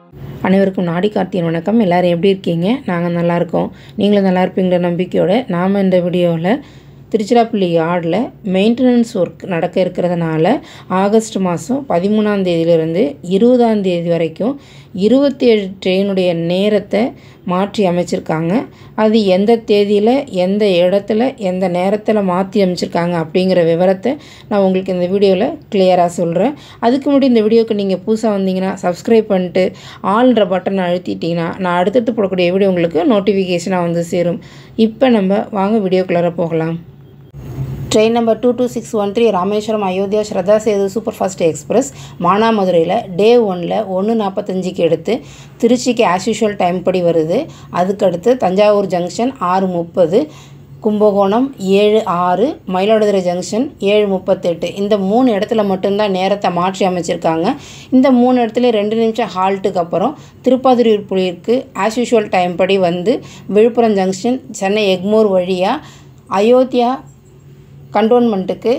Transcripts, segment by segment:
அனைவருக்கும் நாடி கார்த்தியின் வணக்கம் எல்லோரும் எப்படி இருக்கீங்க நாங்கள் நல்லா இருக்கோம் நீங்களும் நல்லா இருப்பீங்கிற நம்பிக்கையோடு நாம் இந்த வீடியோவில் திருச்சிராப்பள்ளி யார்டில் மெயின்டெனன்ஸ் ஒர்க் நடக்க இருக்கிறதுனால ஆகஸ்ட் மாதம் பதிமூணாம் தேதியிலிருந்து இருபதாம் தேதி வரைக்கும் இருபத்தி ஏழு ட்ரெயினுடைய நேரத்தை மாற்றி அமைச்சிருக்காங்க அது எந்த தேதியில் எந்த இடத்துல எந்த நேரத்தில் மாற்றி அமைச்சிருக்காங்க அப்படிங்கிற விவரத்தை நான் உங்களுக்கு இந்த வீடியோவில் கிளியராக சொல்கிறேன் அதுக்கு முன்னாடி இந்த வீடியோக்கு நீங்கள் புதுசாக வந்தீங்கன்னா சப்ஸ்கிரைப் பண்ணிட்டு ஆல்ன்ற பட்டனை அழுத்திட்டிங்கன்னா நான் அடுத்தடுத்து போடக்கூடிய வீடியோ உங்களுக்கு நோட்டிஃபிகேஷனாக வந்து சேரும் இப்போ நம்ம வாங்க வீடியோக்குள்ளார போகலாம் train number two two six one three Rameswaram Ayodhya Shraddha Sethu super fast express மானாமதுரையில் டே ஒனில் ஒன்று நாற்பத்தஞ்சுக்கு எடுத்து திருச்சிக்கு ஆஸ் யூஷுவல் டைம் படி வருது அதுக்கடுத்து தஞ்சாவூர் ஜங்ஷன் ஆறு முப்பது கும்பகோணம் ஏழு ஆறு மயிலாடுதுறை ஜங்ஷன் ஏழு முப்பத்தெட்டு இந்த மூணு இடத்துல மட்டும்தான் நேரத்தை மாற்றி அமைச்சிருக்காங்க இந்த மூணு இடத்துல ரெண்டு நிமிஷம் ஹால்ட்டுக்கு அப்புறம் திருப்பாதிரியூர் புலியிற்கு ஆஸ் யூஷுவல் டைம் படி வந்து விழுப்புரம் ஜங்ஷன் சென்னை எக்மோர் வழியாக அயோத்தியா கண்டோன்மெண்ட்டுக்கு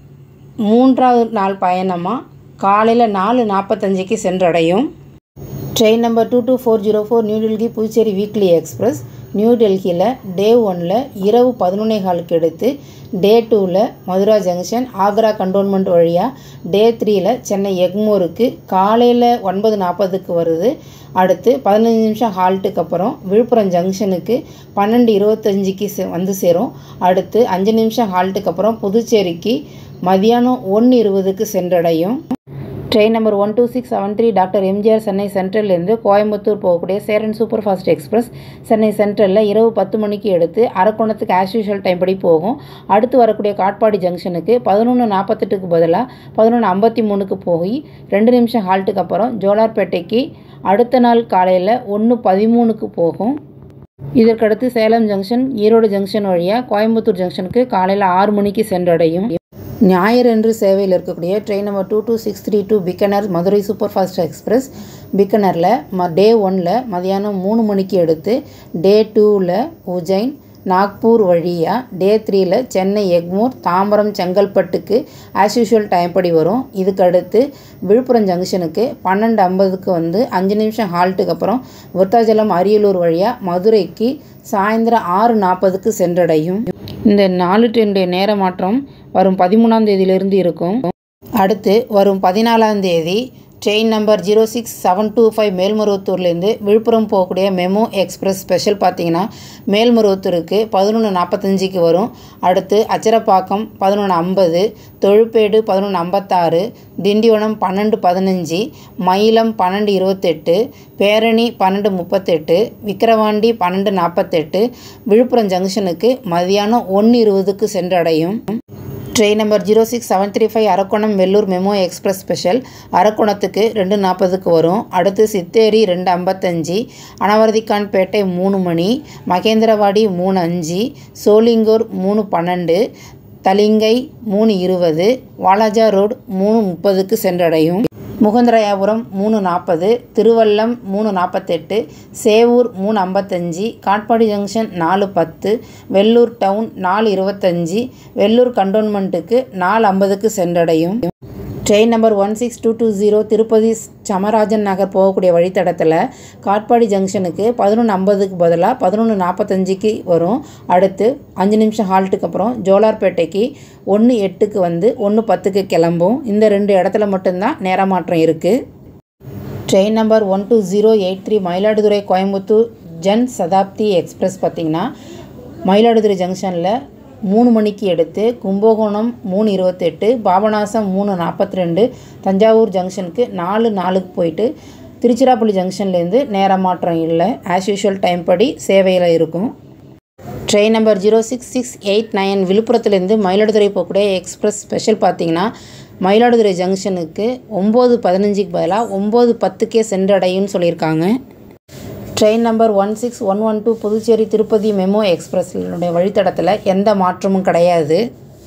மூன்றாவது நாள் பயணமாக காலையில் நாலு நாற்பத்தஞ்சுக்கு சென்றடையும் train number two two four zero four New Delhi Puducherry weekly express New டெல்லியில் டே ஒனில் இரவு பதினொன்னே காலுக்கு எடுத்து டே டூவில் மதுரா ஜங்ஷன் ஆக்ரா கண்டோன்மெண்ட் வழியாக டே த்ரீயில் சென்னை எக்மோருக்கு காலையில் ஒன்பது நாற்பதுக்கு வருது அடுத்து பதினஞ்சு நிமிஷம் ஹால்ட்டுக்கு அப்புறம் விழுப்புரம் ஜங்ஷனுக்கு பன்னெண்டு இருபத்தஞ்சிக்கு சே வந்து சேரும் அடுத்து அஞ்சு நிமிஷம் ஹால்ட்டுக்கு அப்புறம் புதுச்சேரிக்கு மதியானம் ஒன்று இருபதுக்கு சென்றடையும் train number one two six seven three doctor MGR Chennai சென்ட்ரல்லேருந்து கோயம்புத்தூர் போகக்கூடிய Cheran super fast express Chennai சென்ட்ரலில் இரவு பத்து மணிக்கு எடுத்து அரக்கோணத்துக்கு ஆஸ் யூஷுவல் டைம் படி போகும் அடுத்து வரக்கூடிய காட்பாடி ஜங்ஷனுக்கு பதினொன்று நாற்பத்தெட்டுக்கு பதிலாக பதினொன்று ஐம்பத்தி மூணுக்கு போய் ரெண்டு நிமிஷம் ஹால்ட்டுக்கு அப்புறம் ஜோலார்பேட்டைக்கு அடுத்த நாள் காலையில் ஒன்று பதிமூணுக்கு போகும் இதற்கடுத்து சேலம் ஜங்ஷன் ஈரோடு ஜங்ஷன் வழியாக கோயம்புத்தூர் ஜங்ஷனுக்கு காலையில் ஆறு மணிக்கு சென்றடையும் ஞாயிறன்று சேவையில் இருக்கக்கூடிய train number two two six three two Bikaner Madurai super fast express பிக்கனரில் ம டே ஒனில் மதியானம் மூணு மணிக்கு எடுத்து டே டூவில் உஜ்ஜைன் நாக்பூர் வழியாக டே த்ரீயில் சென்னை எக்மோர் தாம்பரம் செங்கல்பட்டுக்கு ஆஸ் யூஷுவல் டைம் படி வரும் இதுக்கு அடுத்து விழுப்புரம் ஜங்ஷனுக்கு பன்னெண்டு ஐம்பதுக்கு வந்து அஞ்சு நிமிஷம் ஹால்ட்டுக்கு அப்புறம் விருத்தாச்சலம் அரியலூர் வழியாக மதுரைக்கு சாயந்தரம் ஆறு நாற்பதுக்கு சென்றடையும் இந்த நாலு ட்ரெயினுடைய நேர மாற்றம் வரும் பதிமூணாம் தேதியிலிருந்து இருக்கும் அடுத்து வரும் பதினாலாம் தேதி train number zero six seven two five மேல்மருவத்தூர்லேருந்து விழுப்புரம் போகக்கூடிய மெமோ எக்ஸ்பிரஸ் ஸ்பெஷல் பார்த்தீங்கன்னா மேல்மருவத்தூருக்கு பதினொன்று நாற்பத்தஞ்சிக்கு வரும் அடுத்து அச்சரப்பாக்கம் பதினொன்று ஐம்பது தொழுப்பேடு பதினொன்று ஐம்பத்தாறு திண்டிவனம் பன்னெண்டு பதினஞ்சு மயிலம் பன்னெண்டு இருபத்தெட்டு பேரணி பன்னெண்டு முப்பத்தெட்டு விக்கிரவாண்டி பன்னெண்டு நாற்பத்தெட்டு விழுப்புரம் ஜங்ஷனுக்கு மதியானம் ஒன்று இருபதுக்கு சென்றடையும் train number zero six seven three five Arakkonam Vellore MEMU express special அரக்கோணத்துக்கு ரெண்டு நாற்பதுக்கு வரும் அடுத்து சித்தேரி ரெண்டு ஐம்பத்தஞ்சு அனவரதிக்கான்பேட்டை மூணு மணி மகேந்திரவாடி மூணு அஞ்சு சோலிங்கூர் மூணு பன்னெண்டு தலிங்கை மூணு இருபது வாலாஜா ரோடு மூணு முப்பதுக்கு சென்றடையும் முகந்தராயாபுரம் மூணு நாற்பது திருவல்லம் மூணு நாற்பத்தெட்டு சேவூர் மூணு ஐம்பத்தஞ்சு காட்பாடி ஜங்ஷன் நாலு பத்து வெள்ளூர் டவுன் நாலு இருபத்தஞ்சி வெள்ளூர் கண்டோன்மெண்ட்டுக்கு நாலு ஐம்பதுக்கு சென்றடையும் train number one six two two zero Tirupati Chamarajanagar போகக்கூடிய வழித்தடத்தில் காட்பாடி ஜங்ஷனுக்கு பதினொன்று ஐம்பதுக்கு பதிலாக பதினொன்று நாற்பத்தஞ்சிக்கு வரும் அடுத்து அஞ்சு நிமிஷம் ஹால்ட்டுக்கு அப்புறம் ஜோலார்பேட்டைக்கு ஒன்று எட்டுக்கு வந்து ஒன்று பத்துக்கு கிளம்பும் இந்த ரெண்டு இடத்துல மட்டும்தான் நேர மாற்றம் இருக்குது train number one two zero eight three Mayiladuthurai Coimbatore Jan Shatabdi express பார்த்திங்கன்னா மயிலாடுதுறை ஜங்ஷனில் மூணு மணிக்கு எடுத்து கும்பகோணம் மூணு இருபத்தெட்டு பாபநாசம் மூணு நாற்பத்தி ரெண்டு தஞ்சாவூர் ஜங்ஷனுக்கு நாலு நாலுக்கு போயிட்டு திருச்சிராப்பள்ளி ஜங்ஷன்லேருந்து நேர மாற்றம் இல்லை ஆஸ் யூஷுவல் டைம் படி சேவையில் இருக்கும் train number zero six six eight nine விழுப்புரத்துலேருந்து மயிலாடுதுறை போகக்கூடிய எக்ஸ்பிரஸ் ஸ்பெஷல் பார்த்தீங்கன்னா மயிலாடுதுறை ஜங்ஷனுக்கு ஒம்பது பதினஞ்சுக்கு பதிலாக ஒம்பது பத்துக்கே சென்றடையும்னு சொல்லியிருக்காங்க train number one six one one two Puducherry Tirupati MEMU எக்ஸ்பிரஸ்னுடைய வழித்தடத்தில் எந்த மாற்றமும் கிடையாது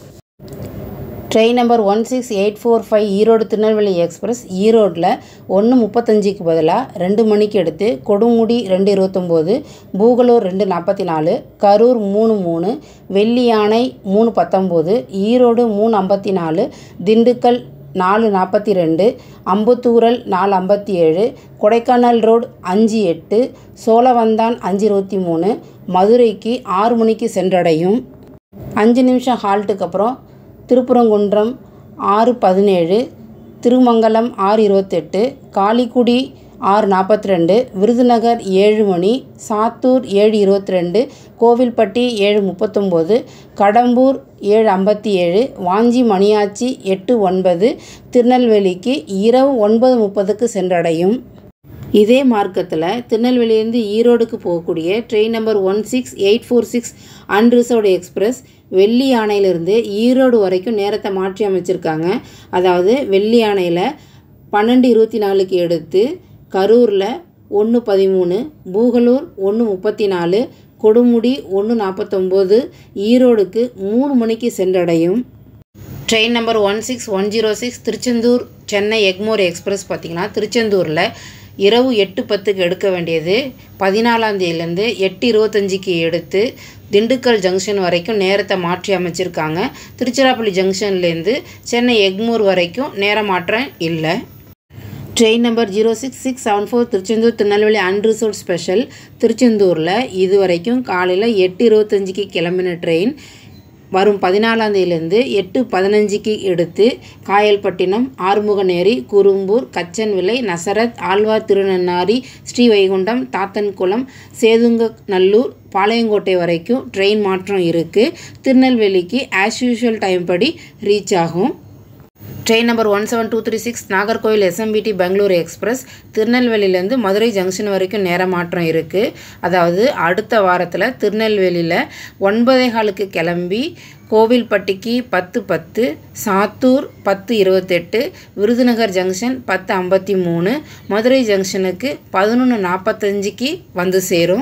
train number one six eight four five Erode Tirunelveli express ஈரோட்டில் ஒன்று முப்பத்தஞ்சுக்கு பதிலாக ரெண்டு மணிக்கு எடுத்து கொடுமுடி ரெண்டு இருபத்தொம்போது பூகலூர் ரெண்டு நாற்பத்தி நாலு கரூர் மூணு மூணு வெள்ளியானை மூணு பத்தொம்போது ஈரோடு மூணு ஐம்பத்தி நாலு திண்டுக்கல் நாலு நாற்பத்தி ரெண்டு அம்பத்தூரல் நாலு ஐம்பத்தி ஏழு கொடைக்கானல் ரோடு அஞ்சு எட்டு சோழவந்தான் அஞ்சு இருபத்தி மூணு மதுரைக்கு ஆறு மணிக்கு சென்றடையும் அஞ்சு நிமிஷம் ஹால்ட்டுக்கு அப்புறம் திருப்புறங்குன்றம் ஆறு பதினேழு திருமங்கலம் ஆறு இருபத்தெட்டு காளிக்குடி ஆறு நாற்பத்தி ரெண்டு விருதுநகர் ஏழு மணி சாத்தூர் ஏழு இருபத்தி ரெண்டு கோவில்பட்டி ஏழு முப்பத்தொம்போது கடம்பூர் ஏழு ஐம்பத்தி ஏழு வாஞ்சி மணியாச்சி எட்டு ஒன்பது திருநெல்வேலிக்கு இரவு ஒன்பது முப்பதுக்கு சென்றடையும் இதே மார்க்கத்தில் திருநெல்வேலியிலேருந்து ஈரோடுக்கு போகக்கூடிய train number one six eight four six unreserved express வெள்ளி யானையிலிருந்து ஈரோடு வரைக்கும் நேரத்தை மாற்றி அமைச்சிருக்காங்க அதாவது வெள்ளி யானையில் பன்னெண்டு இருபத்தி நாலுக்கு எடுத்து கரூரில் ஒன்று பதிமூணு பூகலூர் ஒன்று முப்பத்தி நாலு கொடுமுடி ஒன்று நாற்பத்தொம்போது ஈரோடுக்கு மூணு மணிக்கு சென்றடையும் train number one six one zero six Tiruchendur Chennai Egmore express பார்த்திங்கன்னா திருச்செந்தூரில் இரவு எட்டு பத்துக்கு எடுக்க வேண்டியது பதினாலாம் தேதியிலேருந்து எட்டு இருபத்தஞ்சிக்கு எடுத்து திண்டுக்கல் ஜங்ஷன் வரைக்கும் நேரத்தை மாற்றி அமைச்சிருக்காங்க திருச்சிராப்பள்ளி ஜங்ஷன்லேருந்து சென்னை எக்மூர் வரைக்கும் நேர மாற்றம் இல்லை train number zero six six seven four Tiruchendur Tirunelveli unreserved special திருச்செந்தூரில் இது வரைக்கும் காலையில் எட்டு இருபத்தஞ்சிக்கு கிளம்பின ட்ரெயின் வரும் பதினாலாம் தேதியிலேருந்து எட்டு பதினஞ்சுக்கு எடுத்து காயல்பட்டினம் ஆறுமுகநேரி குறும்பூர் கச்சன்விளை நசரத் ஆழ்வார் திருநன்னாரி ஸ்ரீவைகுண்டம் தாத்தன்குளம் சேதுங்கநல்லூர் பாளையங்கோட்டை வரைக்கும் ட்ரெயின் மாற்றம் இருக்குது திருநெல்வேலிக்கு ஆஸ் யூஷுவல் டைம் படி ரீச் ஆகும் train number one seven two three six Nagercoil SMVT Bengaluru express திருநெல்வேலியிலேருந்து மதுரை ஜங்ஷன் வரைக்கும் நேர மாற்றம் இருக்குது அதாவது அடுத்த வாரத்தில் திருநெல்வேலியில் ஒன்பதே காலுக்கு கிளம்பி கோவில்பட்டிக்கு பத்து பத்து சாத்தூர் பத்து இருபத்தெட்டு விருதுநகர் ஜங்ஷன் பத்து ஐம்பத்தி மூணு மதுரை ஜங்ஷனுக்கு பதினொன்று நாற்பத்தஞ்சிக்கு வந்து சேரும்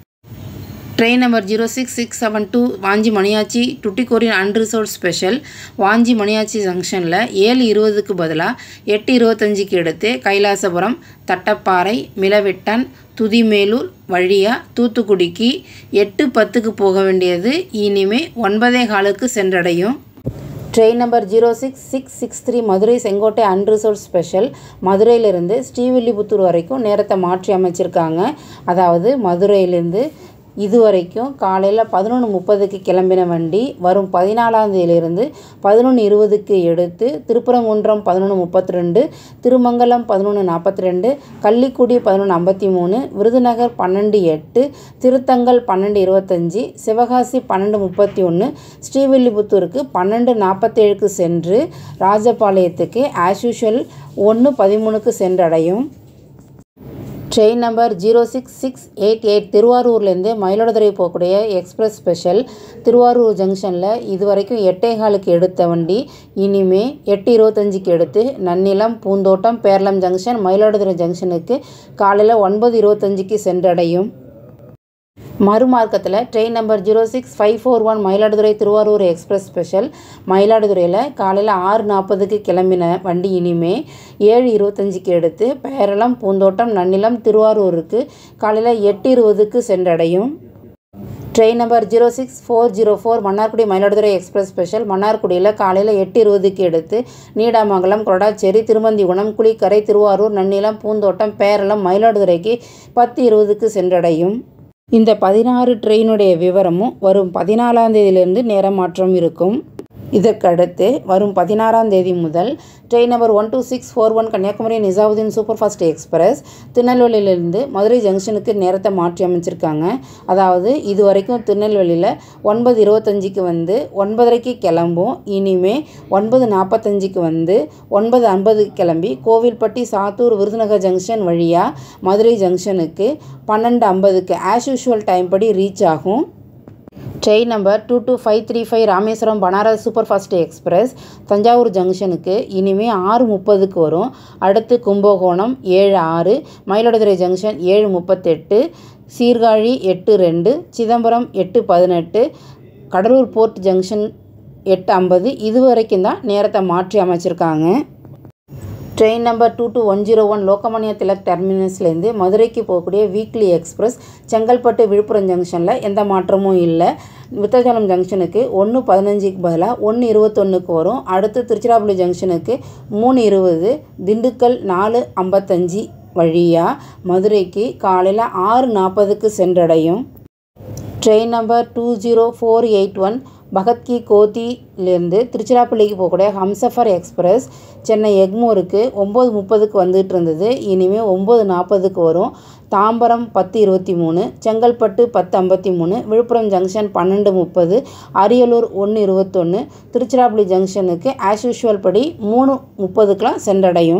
train number zero six six seven two Vanchi Maniyachi Tuticorin unreserved special Vanchi Maniyachi ஜங்ஷனில் ஏழு இருபதுக்கு பதிலாக எட்டு இருபத்தஞ்சிக்கு எடுத்து கைலாசபுரம் தட்டப்பாறை மிலவெட்டன் துதிமேலூர் வழியாக தூத்துக்குடிக்கு எட்டு பத்துக்கு போக வேண்டியது இனிமே ஒன்பதே காலுக்கு சென்றடையும் train number zero six six six three Madurai Sengottai unreserved special மதுரையிலிருந்து ஸ்ரீவில்லிபுத்தூர் வரைக்கும் நேரத்தை மாற்றி அமைச்சிருக்காங்க அதாவது மதுரையிலேருந்து இது வரைக்கும் காலையில் பதினொன்று முப்பதுக்கு கிளம்பின வண்டி வரும் பதினாலாம் தேதியிலிருந்து பதினொன்று இருபதுக்கு எடுத்து திருப்பரங்குன்றம் பதினொன்று முப்பத்தி ரெண்டு திருமங்கலம் பதினொன்று நாற்பத்தி ரெண்டு கள்ளிக்குடி பதினொன்று ஐம்பத்தி மூணு விருதுநகர் பன்னெண்டு எட்டு திருத்தங்கல் பன்னெண்டு இருபத்தஞ்சி சிவகாசி பன்னெண்டு முப்பத்தி ஒன்று ஸ்ரீவில்லிபுத்தூருக்கு பன்னெண்டு நாற்பத்தேழுக்கு சென்று ராஜபாளையத்துக்கு ஆஸ் யூஷுவல் ஒன்று பதிமூணுக்கு சென்றடையும் train number zero six six eight eight திருவாரூர்லேருந்து மயிலாடுதுறை போகக்கூடிய எக்ஸ்பிரஸ் ஸ்பெஷல் திருவாரூர் ஜங்ஷனில் இது வரைக்கும் எட்டே காலுக்கு எடுத்த வண்டி இனிமே எட்டு இருபத்தஞ்சிக்கு எடுத்து நன்னிலம் பூந்தோட்டம் பேரளம் ஜங்ஷன் மயிலாடுதுறை ஜங்ஷனுக்கு காலையில் ஒன்பது இருபத்தஞ்சிக்கு சென்றடையும் மறுமார்க்கத்தில் train number zero six five four one Mayiladuthurai Tiruvarur express special மயிலாடுதுறையில் காலையில் ஆறு நாற்பதுக்கு கிளம்பின வண்டி இனிமே ஏழு இருபத்தஞ்சிக்கு எடுத்து பேரளம் பூந்தோட்டம் நன்னிலம் திருவாரூருக்கு காலையில் எட்டு இருபதுக்கு சென்றடையும் train number zero six four zero four Mannargudi Mayiladuthurai express special மன்னார்குடியில் காலையில் எட்டு இருபதுக்கு எடுத்து நீடாமங்கலம் கொடாச்சேரி திருமந்திகுணம் குளிக்கரை திருவாரூர் நன்னிலம் பூந்தோட்டம் பேரளம் மயிலாடுதுறைக்கு பத்து இருபதுக்கு சென்றடையும் இந்த பதினாறு ட்ரெயினுடைய விவரமும் வரும் பதினாலாம் தேதியிலிருந்து நேர மாற்றம் இருக்கும் இதற்கடுத்து வரும் பதினாறாம் தேதி முதல் train number one two six four one Kanniyakumari Nizamuddin super fast express திருநெல்வேலியிலிருந்து மதுரை ஜங்ஷனுக்கு நேரத்தை மாற்றி அமைச்சிருக்காங்க அதாவது இது வரைக்கும் திருநெல்வேலியில் ஒன்பது இருபத்தஞ்சிக்கு வந்து ஒன்பதரைக்கு கிளம்பும் இனிமே ஒன்பது நாற்பத்தஞ்சிக்கு வந்து ஒன்பது ஐம்பதுக்கு கிளம்பி கோவில்பட்டி சாத்தூர் விருதுநகர் ஜங்ஷன் வழியாக மதுரை ஜங்ஷனுக்கு பன்னெண்டு ஐம்பதுக்கு ஆஸ் யூஷுவல் டைம் படி ரீச் ஆகும் train number two two five three five Rameswaram Banaras super fast express Thanjavur ஜங்ஷனுக்கு இனிமேல் ஆறு முப்பதுக்கு வரும் அடுத்து கும்பகோணம் ஏழு ஆறு மயிலாடுதுறை ஜங்ஷன் ஏழு முப்பத்தெட்டு சீர்காழி எட்டு ரெண்டு சிதம்பரம் எட்டு பதினெட்டு கடலூர் போர்ட் ஜங்ஷன் எட்டு ஐம்பது இது வரைக்கும் தான் நேரத்தை மாற்றி அமைச்சிருக்காங்க train number two two one zero one Lokmanya Tilak டெர்மினஸ்லேருந்து மதுரைக்கு போகக்கூடிய வீக்லி எக்ஸ்பிரஸ் செங்கல்பட்டு விழுப்புரம் ஜங்ஷனில் எந்த மாற்றமும் இல்லை விருத்தாச்சலம் ஜங்ஷனுக்கு ஒன்று பதினஞ்சுக்கு பதிலாக ஒன்று இருபத்தொன்னுக்கு வரும் அடுத்து திருச்சிராப்பள்ளி ஜங்ஷனுக்கு மூணு இருபது திண்டுக்கல் நாலு ஐம்பத்தஞ்சு வழியாக மதுரைக்கு காலையில் ஆறு நாற்பதுக்கு சென்றடையும் train number two zero four eight one பகத்கி கோத்திலேருந்து திருச்சிராப்பள்ளிக்கு போகக்கூடிய ஹம்சஃபர் எக்ஸ்பிரஸ் சென்னை எக்மோருக்கு ஒம்பது முப்பதுக்கு வந்துட்டு இருந்தது இனிமேல் ஒம்பது நாற்பதுக்கு வரும் தாம்பரம் பத்து இருபத்தி மூணு செங்கல்பட்டு பத்து ஐம்பத்தி மூணு விழுப்புரம் ஜங்ஷன் பன்னெண்டு முப்பது அரியலூர் ஒன்று இருபத்தொன்று திருச்சிராப்பள்ளி ஜங்ஷனுக்கு ஆஸ் யூஷுவல் படி மூணு முப்பதுக்கெலாம் சென்றடையும்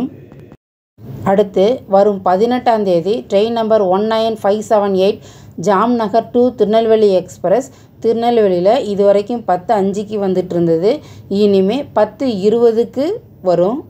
அடுத்து வரும் பதினெட்டாம் தேதி train number one nine five seven eight Jamnagar to Tirunelveli express திருநெல்வேலியில் இது வரைக்கும் பத்து அஞ்சுக்கு வந்துட்டு இருந்தது இனிமே பத்து இருபதுக்கு வரும்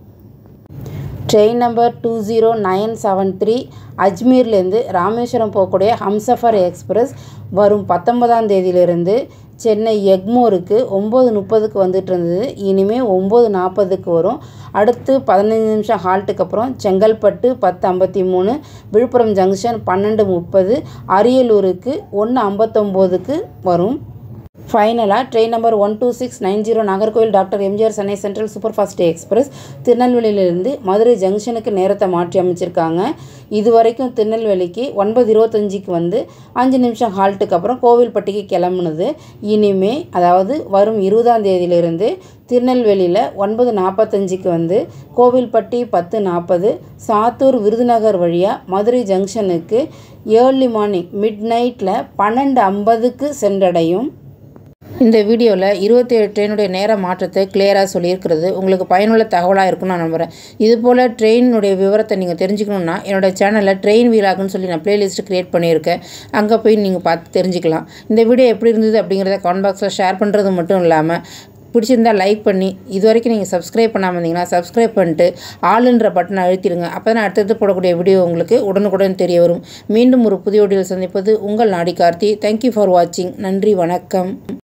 train number two zero nine seven three அஜ்மீர்லேருந்து ராமேஸ்வரம் போகக்கூடிய ஹம்சஃபர் எக்ஸ்பிரஸ் வரும் பத்தொன்பதாம் தேதியிலிருந்து சென்னை எக்மோருக்கு ஒம்பது முப்பதுக்கு வந்துட்டு இருந்தது இனிமேல் ஒம்பது நாற்பதுக்கு வரும் அடுத்து பதினஞ்சு நிமிஷம் ஹால்ட்டுக்கு அப்புறம் செங்கல்பட்டு பத்து ஐம்பத்தி மூணு விழுப்புரம் ஜங்ஷன் பன்னெண்டு முப்பது அரியலூருக்கு ஒன்று ஐம்பத்தொம்போதுக்கு வரும் ஃபைனலாக train number one two six nine zero Nagercoil doctor MGR Chennai central super fast express திருநெல்வேலியிலிருந்து மதுரை ஜங்ஷனுக்கு நேரத்தை மாற்றி அமைச்சிருக்காங்க இது வரைக்கும் திருநெல்வேலிக்கு ஒன்பது இருபத்தஞ்சிக்கு வந்து அஞ்சு நிமிஷம் ஹால்ட்டுக்கு அப்புறம் கோவில்பட்டிக்கு கிளம்புனது இனிமே அதாவது வரும் இருபதாம் தேதியிலிருந்து திருநெல்வேலியில் ஒன்பது நாற்பத்தஞ்சுக்கு வந்து கோவில்பட்டி பத்து நாற்பது சாத்தூர் விருதுநகர் வழியாக மதுரை ஜங்ஷனுக்கு ஏர்லி மார்னிங் மிட் நைட்டில் பன்னெண்டு ஐம்பதுக்கு சென்றடையும் இந்த வீடியோவில் இருபத்தேழு ட்ரெயினுடைய நேர மாற்றத்தை கிளியராக சொல்லியிருக்கிறது உங்களுக்கு பயனுள்ள தகவலாக இருக்கும்னு நான் நம்புகிறேன் இது போல் ட்ரெயினுடைய விவரத்தை நீங்கள் தெரிஞ்சுக்கணுன்னா என்னோடய சேனலில் ட்ரெயின் வீலாகுன்னு சொல்லி நான் பிளேலிஸ்ட் க்ரியேட் பண்ணியிருக்கேன் அங்கே போய் நீங்கள் பார்த்து தெரிஞ்சுக்கலாம் இந்த வீடியோ எப்படி இருந்தது அப்படிங்கிறத கமெண்ட் பாக்ஸில் ஷேர் பண்ணுறது மட்டும் இல்லாமல் பிடிச்சிருந்தா லைக் பண்ணி இது வரைக்கும் நீங்கள் சப்ஸ்கிரைப் பண்ணாமல் இருந்தீங்கன்னா சப்ஸ்கிரைப் பண்ணிட்டு ஆளுன்ற பட்டனை அழுத்திடுங்க அப்போ தான் அடுத்தடுத்து போடக்கூடிய வீடியோ உங்களுக்கு உடனுக்குடன் தெரிய வரும் மீண்டும் ஒரு புதிய வீடியோவில் சந்திப்பது உங்கள் நாடி கார்த்தி தேங்க்யூ ஃபார் வாட்சிங் நன்றி வணக்கம்